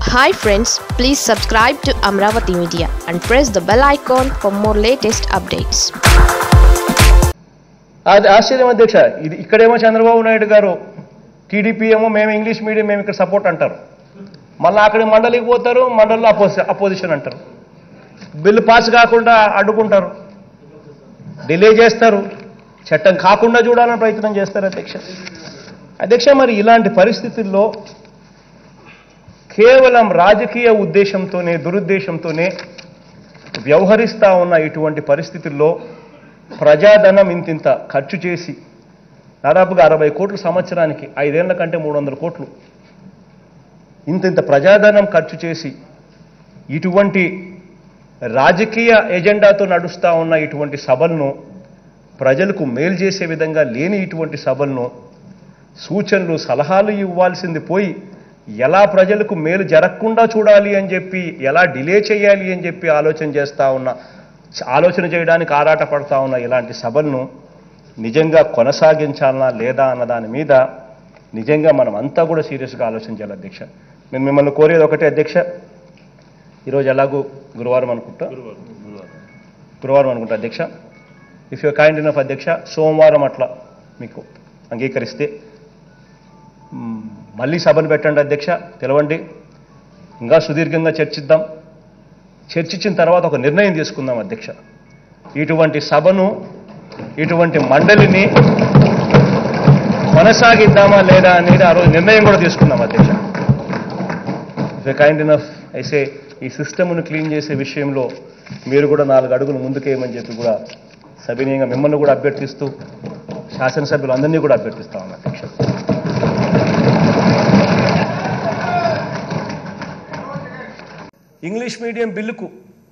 Hi friends please subscribe to Amaravati media and press the bell icon for more latest updates అది ఆశ్చర్యం అధ్యక్ష ఇది ఇక్కడేమో చంద్రబాబు నాయుడు గారు టీడీపీ ఏమో మేము ఇంగ్లీష్ మీడియం మేము ఇక్కడ సపోర్ట్ అంటారు మళ్ళీ అక్కడ మండలికి పోతారు మండలిలో అపోజి అపోజిషన్ అంటారు బిల్లు పాస్ కాకుండా అడ్డుకుంటారు డిలే చేస్తారు చట్టం కాకుండా చూడాలని ప్రయత్నం చేస్తారు అధ్యక్ష అధ్యక్ష మరి ఇలాంటి పరిస్థితుల్లో కేవలం రాజకీయ ఉద్దేశంతోనే దురుద్దేశంతోనే వ్యవహరిస్తా ఉన్న ఇటువంటి పరిస్థితుల్లో ప్రజాధనం ఇంతింత ఖర్చు చేసి దాదాపుగా అరవై కోట్ల సంవత్సరానికి ఐదేళ్ల కంటే మూడు వందల కోట్లు ఇంతింత ప్రజాధనం ఖర్చు చేసి ఇటువంటి రాజకీయ ఎజెండాతో నడుస్తా ఉన్న ఇటువంటి సభలను ప్రజలకు మేలు చేసే విధంగా లేని ఇటువంటి సభలను సూచనలు సలహాలు ఇవ్వాల్సింది పోయి ఎలా ప్రజలకు మేలు జరగకుండా చూడాలి అని చెప్పి ఎలా డిలే చేయాలి అని చెప్పి ఆలోచన చేస్తా ఉన్న ఆలోచన చేయడానికి ఆరాట పడతా ఉన్న ఇలాంటి సభలను నిజంగా కొనసాగించాలనా లేదా అన్న దాని మీద నిజంగా మనం అంతా కూడా సీరియస్గా ఆలోచన చేయాలి అధ్యక్ష నేను మిమ్మల్ని కోరేది ఒకటే అధ్యక్ష ఈరోజు ఎలాగూ గురువారం అనుకుంటా గురువారం అనుకుంటా అధ్యక్ష ఇఫ్ యూ కైండ్ ఇనఫ్ అధ్యక్ష సోమవారం అట్లా మీకు అంగీకరిస్తే మ్, మళ్ళీ సభను పెట్టండి అధ్యక్ష పిలవండి ఇంకా సుదీర్ఘంగా చర్చిద్దాం చర్చించిన తర్వాత ఒక నిర్ణయం తీసుకుందాం అధ్యక్ష ఇటువంటి సభను ఇటువంటి మండలిని కొనసాగిద్దామా లేదా అనేది ఆ రోజు నిర్ణయం కూడా తీసుకుందాం అధ్యక్ష ఇఫ్ కైండ్ ఇనఫ్ అయితే ఈ సిస్టమ్ను క్లీన్ చేసే విషయంలో మీరు కూడా నాలుగు అడుగులు ముందుకేయమని చెప్పి కూడా సవినీయంగా మిమ్మల్ని కూడా అభ్యర్థిస్తూ శాసనసభ్యులు అందరినీ కూడా అభ్యర్థిస్తా ఉన్నాను అధ్యక్ష ఇంగ్లీష్ మీడియం బిల్లుకు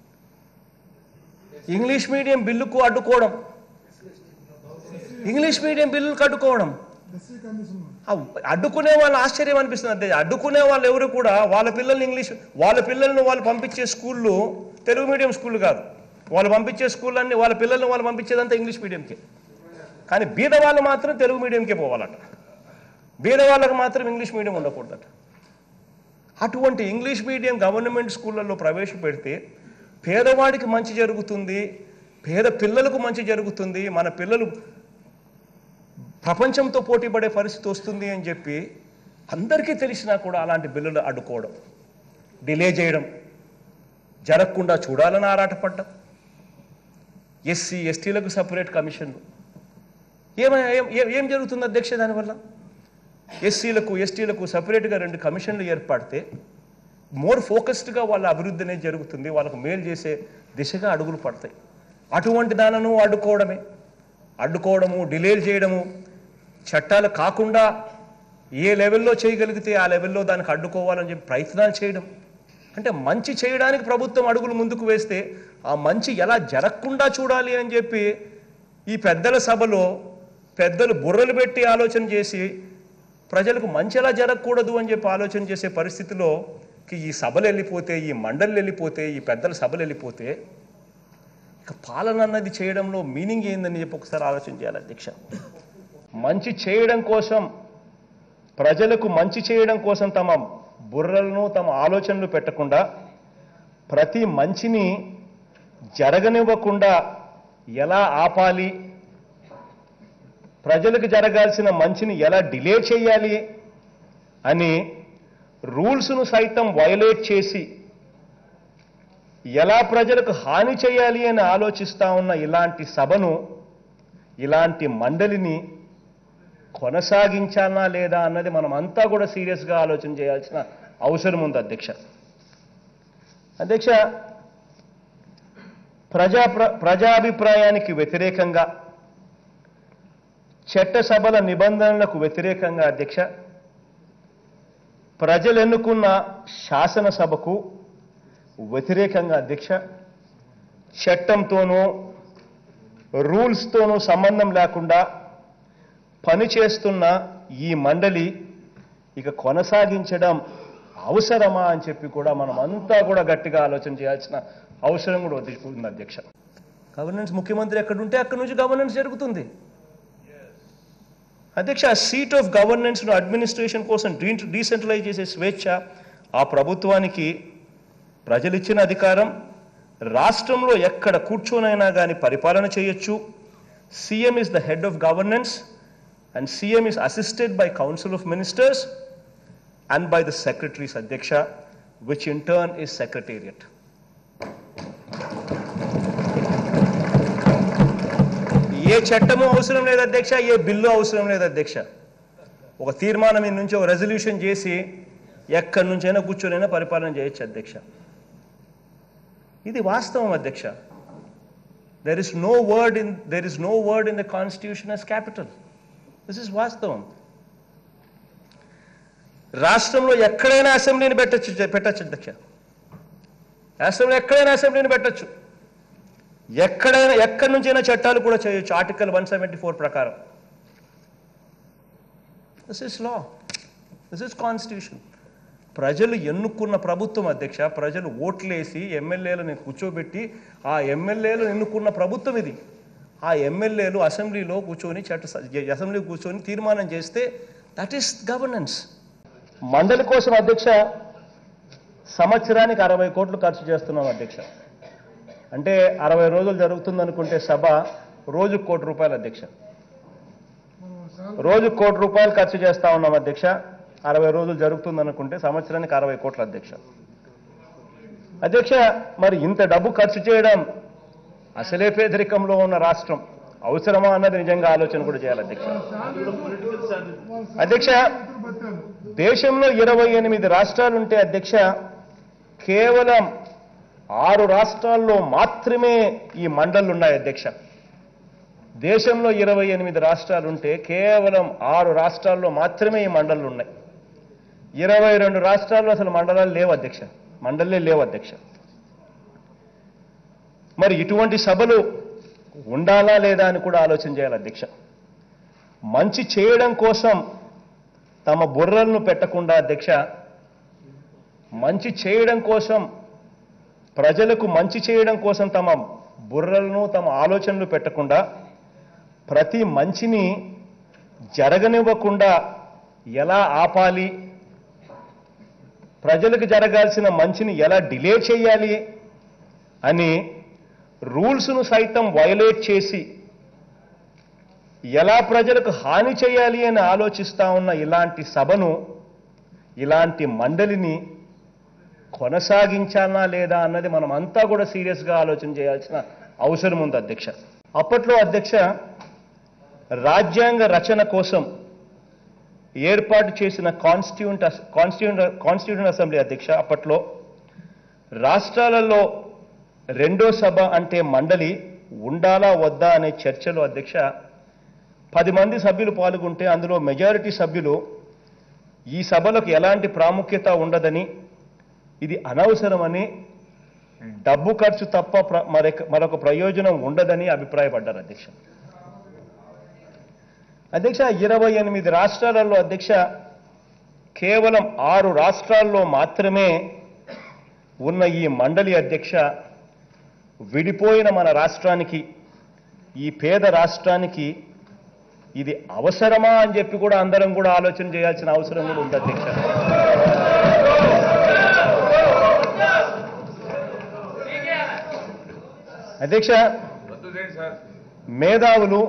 ఇంగ్లీష్ మీడియం బిల్లుకు అడ్డుకోవడం ఇంగ్లీష్ మీడియం బిల్లులకు అడ్డుకోవడం ఆ అడ్డుకునే వాళ్ళు ఆశ్చర్యం అనిపిస్తుంది అంతే అడ్డుకునే వాళ్ళు ఎవరు కూడా వాళ్ళ పిల్లల్ని ఇంగ్లీష్ వాళ్ళ పిల్లల్ని వాళ్ళు పంపించే స్కూళ్ళు తెలుగు మీడియం స్కూళ్ళు కాదు వాళ్ళు పంపించే స్కూళ్ళన్నీ వాళ్ళ పిల్లల్ని వాళ్ళు పంపించేదంతా ఇంగ్లీష్ మీడియంకే కానీ బీద వాళ్ళు మాత్రం తెలుగు మీడియంకే పోవాలట బీద వాళ్ళకి మాత్రం ఇంగ్లీష్ మీడియం ఉండకూడదట అటువంటి ఇంగ్లీష్ మీడియం గవర్నమెంట్ స్కూళ్ళల్లో ప్రవేశపెడితే పేదవాడికి మంచి జరుగుతుంది పేద పిల్లలకు మంచి జరుగుతుంది మన పిల్లలు ప్రపంచంతో పోటీ పడే పరిస్థితి వస్తుంది అని చెప్పి అందరికీ తెలిసినా కూడా అలాంటి బిల్లులు అడ్డుకోవడం డిలే చేయడం జరగకుండా చూడాలని ఆరాటపడ్డం ఎస్సీ ఎస్టీలకు సపరేట్ కమిషన్లు ఏమైనా ఏం ఏం- ఏం జరుగుతుంది అధ్యక్ష దానివల్ల ఎస్సీలకు ఎస్టీలకు సపరేట్గా రెండు కమిషన్లు ఏర్పడితే మోర్ ఫోకస్డ్గా వాళ్ళ అభివృద్ధి అనేది జరుగుతుంది వాళ్ళకు మేలు చేసే దిశగా అడుగులు పడతాయి అటువంటి దానను అడ్డుకోవడమే అడ్డుకోవడము డిలేలు చేయడము చట్టాలు కాకుండా ఏ లెవెల్లో చేయగలిగితే ఆ లెవెల్లో దానికి అడ్డుకోవాలని చెప్పి ప్రయత్నాలు చేయడం అంటే మంచి చేయడానికి ప్రభుత్వం అడుగులు ముందుకు వేస్తే ఆ మంచి ఎలా జరగకుండా చూడాలి అని చెప్పి ఈ పెద్దల సభలో పెద్దలు బుర్రలు పెట్టి ఆలోచన చేసి ప్రజలకు మంచి ఎలా జరగకూడదు అని చెప్పి ఆలోచన చేసే పరిస్థితిలో కి ఈ సభలు వెళ్ళిపోతే ఈ మండలి వెళ్ళిపోతే ఈ పెద్దల సభలు వెళ్ళిపోతే ఇక పాలన అన్నది చేయడంలో మీనింగ్ ఏందని చెప్పి ఒకసారి ఆలోచన చేయాలి అధ్యక్ష మంచి చేయడం కోసం ప్రజలకు మంచి చేయడం కోసం తమ బుర్రలను తమ ఆలోచనలు పెట్టకుండా ప్రతి మంచిని జరగనివ్వకుండా ఎలా ఆపాలి ప్రజలకు జరగాల్సిన మంచిని ఎలా డిలే చేయాలి అని రూల్స్ను సైతం వయలేట్ చేసి ఎలా ప్రజలకు హాని చేయాలి అని ఆలోచిస్తా ఉన్న ఇలాంటి సభను ఇలాంటి మండలిని కొనసాగించాలా లేదా అన్నది మనం అంతా కూడా సీరియస్గా ఆలోచన చేయాల్సిన అవసరం ఉంది అధ్యక్ష అధ్యక్ష ప్రజా ప్ర- ప్రజాభిప్రాయానికి వ్యతిరేకంగా చట్టసభల నిబంధనలకు వ్యతిరేకంగా అధ్యక్ష ప్రజలు ఎన్నుకున్న శాసనసభకు వ్యతిరేకంగా అధ్యక్ష చట్టంతోనూ రూల్స్తోనూ సంబంధం లేకుండా పనిచేస్తున్న ఈ మండలి ఇక కొనసాగించడం అవసరమా అని చెప్పి కూడా మనం అంతా కూడా గట్టిగా ఆలోచన చేయాల్సిన అవసరం కూడా ఉంది అధ్యక్ష గవర్నెన్స్ ముఖ్యమంత్రి ఎక్కడుంటే అక్కడి నుంచి గవర్నెన్స్ జరుగుతుంది అధ్యక్ష సీట్ ఆఫ్ గవర్నెన్స్ను అడ్మినిస్ట్రేషన్ కోసం డీ డీసెంట్రలైజ్ చేసే స్వేచ్ఛ ఆ ప్రభుత్వానికి ప్రజలిచ్చిన అధికారం రాష్ట్రంలో ఎక్కడ కూర్చోనైనా కానీ పరిపాలన చేయొచ్చు C M is the head of governance and C M is assisted by council of ministers and by the secretaries అధ్యక్ష which in turn is secretariat ఏ చట్టము అవసరం లేదు అధ్యక్ష ఏ బిల్లు అవసరం లేదు అధ్యక్ష ఒక తీర్మానం ఈ నుంచి ఒక రెజల్యూషన్ చేసి ఎక్కడి నుంచైనా కూర్చొనైనా పరిపాలన చేయొచ్చు అధ్యక్ష ఇది వాస్తవం అధ్యక్ష there is no word in there is no word in the constitution as capital this is వాస్తవం రాష్ట్రంలో ఎక్కడైనా అసెంబ్లీని పెట్టచ్చు పెట్టచ్చు అధ్యక్ష రాష్ట్రంలో ఎక్కడైనా అసెంబ్లీని పెట్టచ్చు ఎక్కడైనా ఎక్కడి నుంచైనా చట్టాలు కూడా చేయొచ్చు ఆర్టికల్ వన్ సెవెంటీ ఫోర్ ప్రకారం this is law this is constitution ప్రజలు ఎన్నుకున్న ప్రభుత్వం అధ్యక్ష ప్రజలు ఓట్లేసి ఎమ్మెల్యేలను కూర్చోబెట్టి ఆ ఎమ్మెల్యేలు ఎన్నుకున్న ప్రభుత్వం ఇది ఆ ఎమ్మెల్యేలు అసెంబ్లీలో కూర్చొని చట్ట అసెంబ్లీ కూర్చొని తీర్మానం చేస్తే దట్ ఈస్ గవర్నెన్స్ మండలి కోసం అధ్యక్ష సంవత్సరానికి అరవై కోట్లు ఖర్చు చేస్తున్నాం అధ్యక్ష అంటే అరవై రోజులు జరుగుతుంది అనుకుంటే సభ రోజు కోటి రూపాయలు అధ్యక్ష రోజు కోటి రూపాయలు ఖర్చు చేస్తా ఉన్నాం అధ్యక్ష అరవై రోజులు జరుగుతుంది అనుకుంటే సంవత్సరానికి అరవై కోట్ల అధ్యక్ష అధ్యక్ష మరి ఇంత డబ్బు ఖర్చు చేయడం అసలే పేదరికంలో ఉన్న రాష్ట్రం అవసరమా అన్నది నిజంగా ఆలోచన కూడా చేయాలి అధ్యక్ష అధ్యక్ష దేశంలో ఇరవై ఎనిమిది రాష్ట్రాలుంటే అధ్యక్ష కేవలం ఆరు రాష్ట్రాల్లో మాత్రమే ఈ మండళ్ళు ఉన్నాయి అధ్యక్ష దేశంలో ఇరవై ఎనిమిది రాష్ట్రాలుంటే కేవలం ఆరు రాష్ట్రాల్లో మాత్రమే ఈ మండళ్ళు ఉన్నాయి ఇరవై రెండు రాష్ట్రాల్లో అసలు మండలాలు లేవు అధ్యక్ష మండలే లేవు అధ్యక్ష మరి ఇటువంటి సభలు ఉండాలా లేదా అని కూడా ఆలోచన చేయాలి అధ్యక్ష మంచి చేయడం కోసం తమ బుర్రలను పెట్టకుండా అధ్యక్ష మంచి చేయడం కోసం ప్రజలకు మంచి చేయడం కోసం తమ బుర్రలను తమ ఆలోచనలు పెట్టకుండా ప్రతి మంచిని జరగనివ్వకుండా ఎలా ఆపాలి ప్రజలకు జరగాల్సిన మంచిని ఎలా డిలే చేయాలి అని రూల్స్ను సైతం వైలేట్ చేసి ఎలా ప్రజలకు హాని చేయాలి అని ఆలోచిస్తా ఉన్న ఇలాంటి సభను ఇలాంటి మండలిని కొనసాగించాలా లేదా అన్నది మనం అంతా కూడా సీరియస్గా ఆలోచన చేయాల్సిన అవసరం ఉంది అధ్యక్ష అప్పట్లో అధ్యక్ష రాజ్యాంగ రచన కోసం ఏర్పాటు చేసిన కాన్స్టిట్యూంట్ కాన్స్టిట్యూంట్ కాన్స్టిట్యూంట్ అసెంబ్లీ అధ్యక్ష అప్పట్లో రాష్ట్రాలలో రెండో సభ అంటే మండలి ఉండాలా వద్దా అనే చర్చలో అధ్యక్ష పది మంది సభ్యులు పాల్గొంటే అందులో మెజారిటీ సభ్యులు ఈ సభలకు ఎలాంటి ప్రాముఖ్యత ఉండదని ఇది అనవసరమని డబ్బు ఖర్చు తప్ప ప్ర- మరొక మరొక ప్రయోజనం ఉండదని అభిప్రాయపడ్డారు అధ్యక్ష అధ్యక్ష ఇరవై ఎనిమిది రాష్ట్రాలలో అధ్యక్ష కేవలం ఆరు రాష్ట్రాల్లో మాత్రమే ఉన్న ఈ మండలి అధ్యక్ష విడిపోయిన మన రాష్ట్రానికి ఈ పేద రాష్ట్రానికి ఇది అవసరమా అని చెప్పి కూడా అందరం కూడా ఆలోచన చేయాల్సిన అవసరం కూడా ఉంది అధ్యక్ష అధ్యక్ష మేధావులు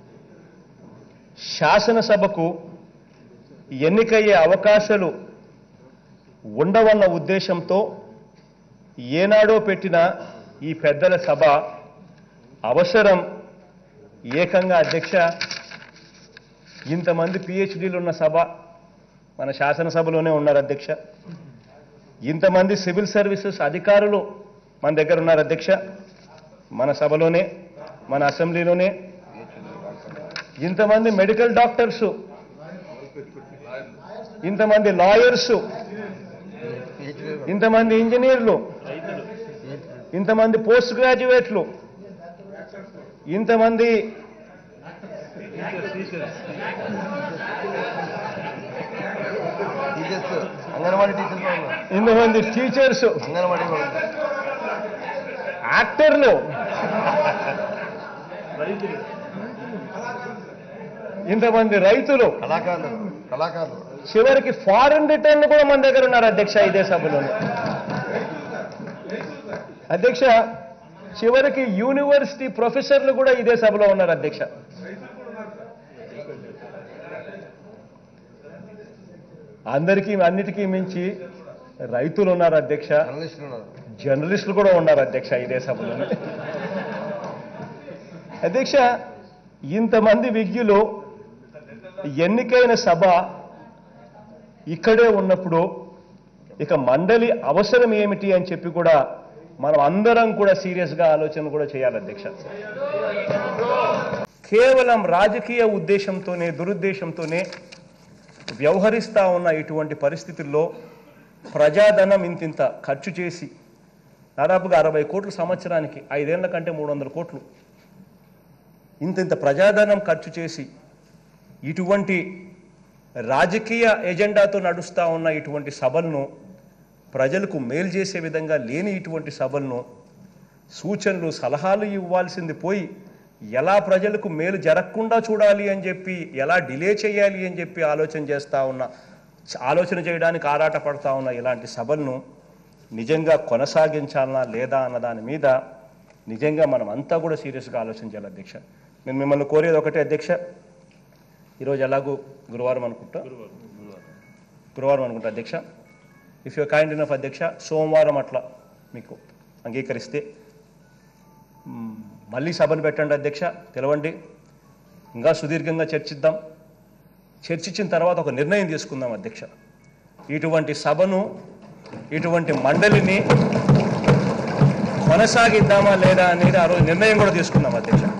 శాసనసభకు ఎన్నికయ్యే అవకాశాలు ఉండవన్న ఉద్దేశంతో ఏనాడో పెట్టిన ఈ పెద్దల సభ అవసరం ఏకంగా అధ్యక్ష ఇంతమంది పిహెచ్డీలు ఉన్న సభ మన శాసనసభలోనే ఉన్నారు అధ్యక్ష ఇంతమంది సివిల్ సర్వీసెస్ అధికారులు మన దగ్గర ఉన్నారు అధ్యక్ష మన సభలోనే మన అసెంబ్లీలోనే ఇంతమంది మెడికల్ డాక్టర్స్ ఇంతమంది లాయర్స్ ఇంతమంది ఇంజనీర్లు ఇంతమంది పోస్ట్ గ్రాడ్యుయేట్లు ఇంతమంది టీచర్స్ అంగన్వాడీ టీచర్స్ కూడా ఉన్నారు. ఇంతమంది టీచర్స్ అంగన్వాడీ కూడా ఉన్నారు. యాక్టర్లు ఇంతమంది రైతులు కళాకారులు కళాకారులు చివరికి ఫారెన్ రిటర్న్ కూడా మన దగ్గర ఉన్నారు అధ్యక్ష ఇదే సభలోనే అధ్యక్ష చివరికి యూనివర్సిటీ ప్రొఫెసర్లు కూడా ఇదే సభలో ఉన్నారు అధ్యక్ష అందరికీ అన్నిటికీ మించి రైతులు ఉన్నారు అధ్యక్ష జర్నలిస్టులు ఉన్నారు జర్నలిస్టులు కూడా ఉన్నారు అధ్యక్ష ఇదే సభలోనే అధ్యక్ష ఇంతమంది విజ్ఞులు ఎన్నికైన సభ ఇక్కడే ఉన్నప్పుడు ఇక మండలి అవసరం ఏమిటి అని చెప్పి కూడా మనం అందరం కూడా సీరియస్గా ఆలోచన కూడా చేయాలి అధ్యక్ష కేవలం రాజకీయ ఉద్దేశంతోనే దురుద్దేశంతోనే వ్యవహరిస్తా ఉన్న ఇటువంటి పరిస్థితుల్లో ప్రజాధనం ఇంతింత ఖర్చు చేసి దాదాపుగా అరవై కోట్ల సంవత్సరానికి ఐదేళ్ల కంటే మూడు వందల కోట్లు ఇంతింత ప్రజాధనం ఖర్చు చేసి ఇటువంటి రాజకీయ ఎజెండాతో నడుస్తూ ఉన్న ఇటువంటి సభలను ప్రజలకు మేలు చేసే విధంగా లేని ఇటువంటి సభలను సూచనలు సలహాలు ఇవ్వాల్సింది పోయి ఎలా ప్రజలకు మేలు జరగకుండా చూడాలి అని చెప్పి ఎలా డిలే చేయాలి అని చెప్పి ఆలోచన చేస్తూ ఉన్న ఆలోచన చేయడానికి ఆరాట పడతా ఉన్న ఇలాంటి సభలను నిజంగా కొనసాగించాలనా లేదా అన్న దాని మీద నిజంగా మనం అంతా కూడా సీరియస్గా ఆలోచించాలి అధ్యక్ష నేను మిమ్మల్ని కోరేది ఒకటే అధ్యక్ష ఈరోజు ఎలాగో గురువారం అనుకుంటా గురువారం అనుకుంటా అధ్యక్ష ఇఫ్ యూ కైండ్ ఇనఫ్ అధ్యక్ష సోమవారం అట్లా మీకు అంగీకరిస్తే మ్, మళ్ళీ సభను పెట్టండి అధ్యక్ష తెలవండి ఇంకా సుదీర్ఘంగా చర్చిద్దాం చర్చించిన తర్వాత ఒక నిర్ణయం తీసుకుందాం అధ్యక్ష ఇటువంటి సభను ఇటువంటి మండలిని కొనసాగిద్దామా లేదా అనేది ఆ రోజు నిర్ణయం కూడా తీసుకుందాం అధ్యక్ష